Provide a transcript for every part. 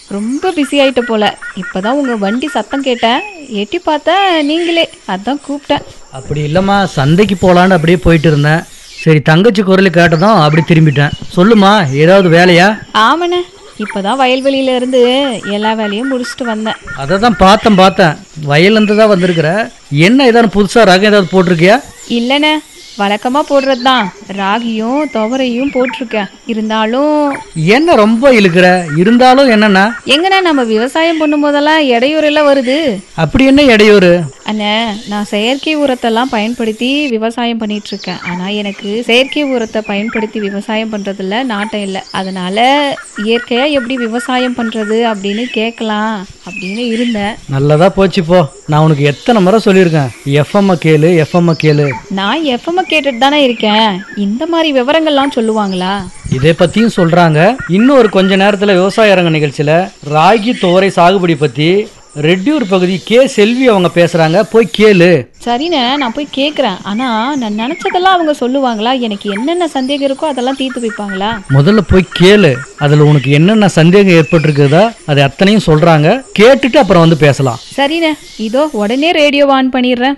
ரொம்ப பிஸி ஆயிட்ட போல இப்பதான் உங்க வண்டி சத்தம் கேட்டேன் எட்டி பார்த்தேன் நீங்களே அதான் கூப்பிட்டேன் அப்படி இல்லைம்மா சந்தைக்கு போகலான்னு அப்படியே போயிட்டு இருந்தேன் சரி தங்கச்சி குரல் கேட்டதும் அப்படி திரும்பிட்டேன் சொல்லுமா ஏதாவது வேலையா ஆமாண்ணே இப்பதான் வயல்வெளியில இருந்து எல்லா வேலையும் முடிச்சுட்டு வந்தேன் அதை தான் பார்த்தேன் பார்த்தேன் வயல்லேருந்து தான் வந்திருக்கிற என்ன ஏதாவது புதுசாக ரகம் ஏதாவது போட்டிருக்கியா இல்லைண்ணே வழக்கமா போடுறது தான் ராகியும் துவரையும் போட்டிருக்கேன் இருந்தாலும் என்ன ரொம்ப இழுக்கிற இருந்தாலும் என்னண்ணா எங்கண்ணா நம்ம விவசாயம் பண்ணும் போதெல்லாம் இடையூறு எல்லாம் வருது அப்படி என்ன இடையூறு அண்ணே நான் செயற்கை உரத்தெல்லாம் பயன்படுத்தி விவசாயம் பண்ணிட்டு இருக்கேன் ஆனா எனக்கு செயற்கை உரத்தை பயன்படுத்தி விவசாயம் பண்றதுல நாட்டம் இல்லை அதனால இயற்கையா எப்படி விவசாயம் பண்றது அப்படின்னு கேட்கலாம் அப்படின்னு இருந்தேன் நல்லதா போச்சு போ நான் உனக்கு எத்தனை முறை சொல்லியிருக்கேன் எஃப்எம் கேளு எஃப்எம் கேளு நான் எஃப்எம் கேட்டுட்டு தானே இருக்கேன் இந்த மாதிரி விவரங்கள்லாம் சொல்லுவாங்களா இதை பற்றியும் சொல்கிறாங்க இன்னும் ஒரு கொஞ்ச நேரத்தில் விவசாய அரங்க நிகழ்ச்சியில் ராகி துவரை சாகுபடி பற்றி ரெட்டியூர் பகுதி கே செல்வி அவங்க பேசுகிறாங்க போய் கேளு சரிண்ணே நான் போய் கேட்குறேன் ஆனா நான் நினைச்சதெல்லாம் அவங்க சொல்லுவாங்களா எனக்கு என்னென்ன சந்தேகம் இருக்கோ அதெல்லாம் தீர்த்து வைப்பாங்களா முதல்ல போய் கேளு அதில் உனக்கு என்னென்ன சந்தேகம் ஏற்பட்டிருக்குதோ அது அத்தனையும் சொல்கிறாங்க கேட்டுட்டு அப்புறம் வந்து பேசலாம் சரிண்ணே இதோ உடனே ரேடியோ ஆன் பண்ணிடுறேன்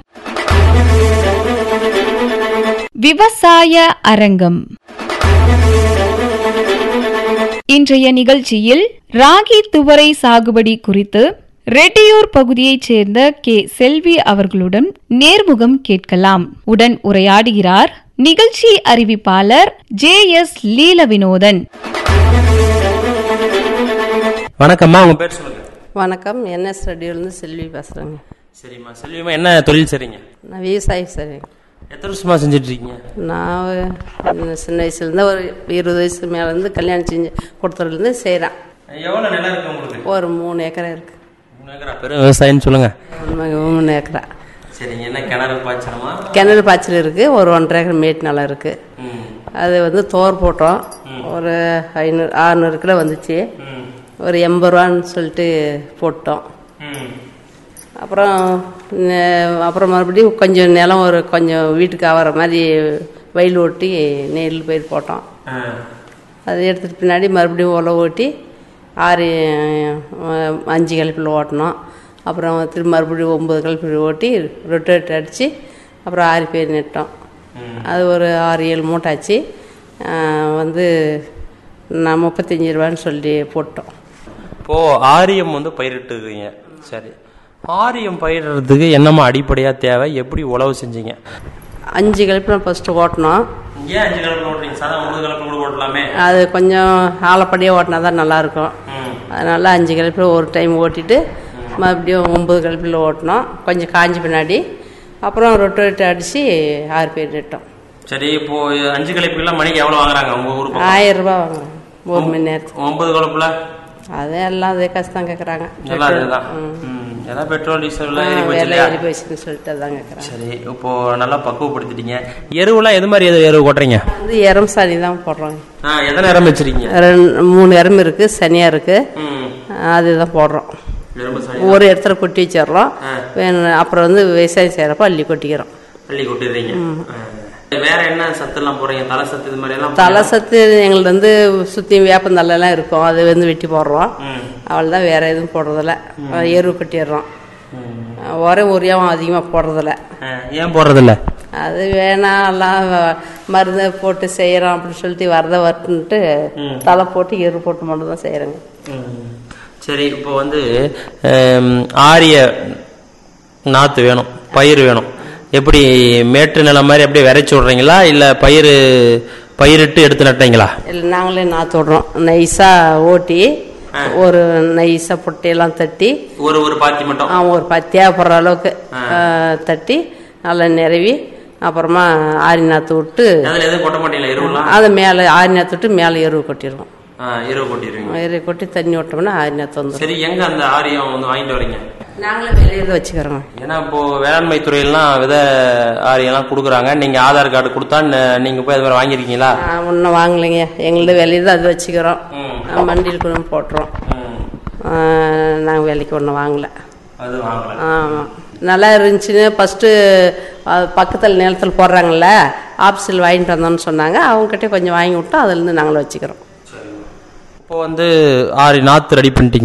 விவசாய அரங்கம் இன்றைய நிகழ்ச்சியில் ராகி துவரை சாகுபடி குறித்து ரெட்டியூர் பகுதியைச் சேர்ந்த கே செல்வி அவர்களுடன் நேர்முகம் கேட்கலாம் உடன் உரையாடுகிறார் நிகழ்ச்சி அறிவிப்பாளர் ஜே எஸ் லீல வினோதன் வணக்கம்மா உங்க பேர் சொல்லுங்க வணக்கம் என்எஸ் ரெடியோலேருந்து செல்வி பேசுகிறேங்க சரிம்மா செல்வியம்மா என்ன தொழில் செய்றீங்க நான் விவசாயி சார் எத்தனை வருஷமா செஞ்சுட்டு இருக்கீங்க நான் ஒரு சின்ன வயசுலேருந்து ஒரு இருபது வயசு மேலேருந்து கல்யாணம் செஞ்சு கொடுத்ததுலேருந்து செய்கிறேன் எவ்வளவு நிலம் இருக்கு உங்களுக்கு ஒரு மூணு ஏக்கரை இருக்குது மூணு ஏக்கரா பெரும் விவசாயம்னு சொல்லுங்க மூணு ஏக்கரா சரிங்க என்ன கிணறு பாய்ச்சணுமா கிணறு பாய்ச்சல் இருக்குது ஒரு ஒன்றரை ஏக்கர் மேட்டு நிலம் இருக்குது ம் அது வந்து தோர் போட்டோம் ஒரு ஐநூறு ஆறுநூறு கிலோ வந்துச்சு ம் ஒரு எண்பது ரூபான்னு சொல்லிட்டு போட்டோம் ம் அப்புறம் நெ- அப்புறம் மறுபடியும் கொஞ்சம் நிலம் ஒரு கொஞ்சம் வீட்டுக்கு ஆகிற மாதிரி வயல் ஓட்டி நெல் பயிர் போட்டோம் ஆ. அதை எடுத்துட்டு பின்னாடி மறுபடியும் உழவு ஓட்டி ஆறு அஹ், அஞ்சு கலப்பில் ஓட்டினோம் அப்புறம் திரும்ப மறுபடியும் ஒம்பது கலப்பில் ஓட்டி ரொட்டேட் அடித்து அப்புறம் ஆறு பேர் நட்டோம் அது ஒரு ஆறு ஏழு மூட்டாச்சு அஹ், வந்து நான் முப்பத்தஞ்சு ரூபான்னு சொல்லி போட்டோம் இப்போ ஆரியம் வந்து பயிரிட்டுருக்கீங்க சரி ஆரியம் பயிரிடுறதுக்கு என்னம்மா அடிப்படையா தேவை எப்படி உழவு செஞ்சீங்க அஞ்சு கலப்பில் ஃபஸ்ட்டு ஓட்டினோம் ஏன் அஞ்சு கலப்பு ஓட்டுறீங்க சாதா ஒன்பது கலப்பு கூட ஓட்டலாமே அது கொஞ்சம் ஆலப்படியாக ஓட்டினா தான் நல்லாயிருக்கும் ம் அதனால் அஞ்சு கலப்பில் ஒரு டைம் ஓட்டிட்டு மறுபடியும் ஒம்பது கலப்பில் ஓட்டினோம் கொஞ்சம் காஞ்ச பின்னாடி அப்புறம் ரொட்டேட் அடித்து ஆறு பேர் நட்டோம் சரி இப்போ அஞ்சு கலப்புலாம் மணிக்கு எவ்வளவு வாங்குறாங்க உங்க ஊர் பக்கம்? ஆயிரம் ரூபாய் வாங்குறோம் ஒரு மணி நேரத்துக்கு ஒன்பது கலப்புல அதே எல்லாம் அதே கஷ்டம் கேட்குறாங்க எல்லாம் அதுதான் ம். ஏதாவது பெட்ரோல் டீசல் ஏறி போச்சு வேலை இல்லையா? ஏறி போச்சுன்னு சொல்லிட்டு அதான் கேட்குறாங்க சரி இப்போ நல்லா பக்குவப்படுத்திட்டீங்க எருவுலாம் எது மாதிரி எது எருவு கொட்டுறீங்க வந்து எரம் சாணி தான் போடுறோம் ஆ எத்தனை இடம் வச்சிருக்கீங்க ரெண்டு மூணு எரம் இருக்குது சனியாக இருக்குது ம் அதுதான் போடுறோம் எறும்பு சாணி ஒரு இடத்துல கொட்டி வச்சிடுறோம் வேணும் அப்புறம் வந்து விவசாயம் செய்கிறப்ப அள்ளி கொட்டிக்கிறோம் அள்ளி கொட்டிடுறீங்க ஆ. வேற என்ன சத்துலாம் போடுறீங்க தலை சத்து இது மாதிரி எல்லாம் தலை சத்து எங்களுக்கு வந்து சுற்றி வேப்பந்தல்லாம் இருக்கும் அது வந்து வெட்டி போடுறோம் ம். அவள் தான் வேற எதுவும் போடுறதில்ல எருவு கட்டிடுறோம் உரம் உரியாவும் அதிகமாக போடுறதில்ல ஆ, ஏன் போடுறதில்ல அது வேணாம் எல்லாம் வ- மருந்து போட்டு செய்கிறோம் அப்படின்னு சொல்லிட்டு வரத வரட்டுன்ட்டு தலை போட்டு எரு போட்டு மட்டும் தான் செய்கிறோங்க சரி இப்போ வந்து ஹம், ஆரிய நாத்து வேணும் பயிர் வேணும் எப்படி மேட்டு நிலம் மாதிரி அப்படியே விரைச்சி விடுறீங்களா இல்ல பயிர் பயிரிட்டு எடுத்து நட்டீங்களா இல்லை நாங்களே நாற்று விடுறோம் நைஸாக ஓட்டி ஒரு நைஸாக பொட்டையெல்லாம் தட்டி ஒரு ஒரு பாத்தி மட்டும் ஆ, ஒரு பத்து தேவைப்படுற அளவுக்கு ஆ, தட்டி நல்லா நிறவி அப்புறமா ஆரி நாற்று விட்டு அதுல எதுவும் கொட்ட மாட்டீங்களா எருவுலாம் அதை மேலே ஆரி நாற்று விட்டு மேலே எருவு கொட்டிடுவோம் ஆ, எருவு கொட்டிடுவீங்க எருவு கொட்டி தண்ணி விட்டோம்னா ஆரி நாற்று வந்துடும் சரி எங்க அந்த ஆரியம் வந்து வாங்கிட்டு வரீங்க நாங்களே வெளியே தான் வச்சுக்கிறோங்க ஏன்னா இப்போ வேளாண்மை துறையெல்லாம் விதை ஆரியெல்லாம் கொடுக்குறாங்க நீங்க ஆதார் கார்டு கொடுத்தா ந- நீங்க போய் அது மாதிரி வாங்கிருக்கீங்களா நான் ஒன்றும் வாங்கலைங்க எங்களது வெளியே தான் அது வச்சுக்கிறோம் ம். ஆ, மண்டியில் கூட போட்டுறோம் நாங்கள் வேலைக்கு ஒன்றும் வாங்கலை அது வாங்கல ஆமாம் நல்லா இருந்துச்சுன்னு ஃபஸ்ட்டு பக்கத்தில் நிலத்தில் போடுறாங்கல்ல ஆஃபீஸில் வாங்கிட்டு வந்தோம்னு சொன்னாங்க அவங்ககிட்ட கொஞ்சம் வாங்கி விட்டோம் அதுலேருந்து நாங்களும் வச்சுக்கிறோம் இப்போ வந்து ஆறு நாத்து ரெடி பண்ணிட்டீங்க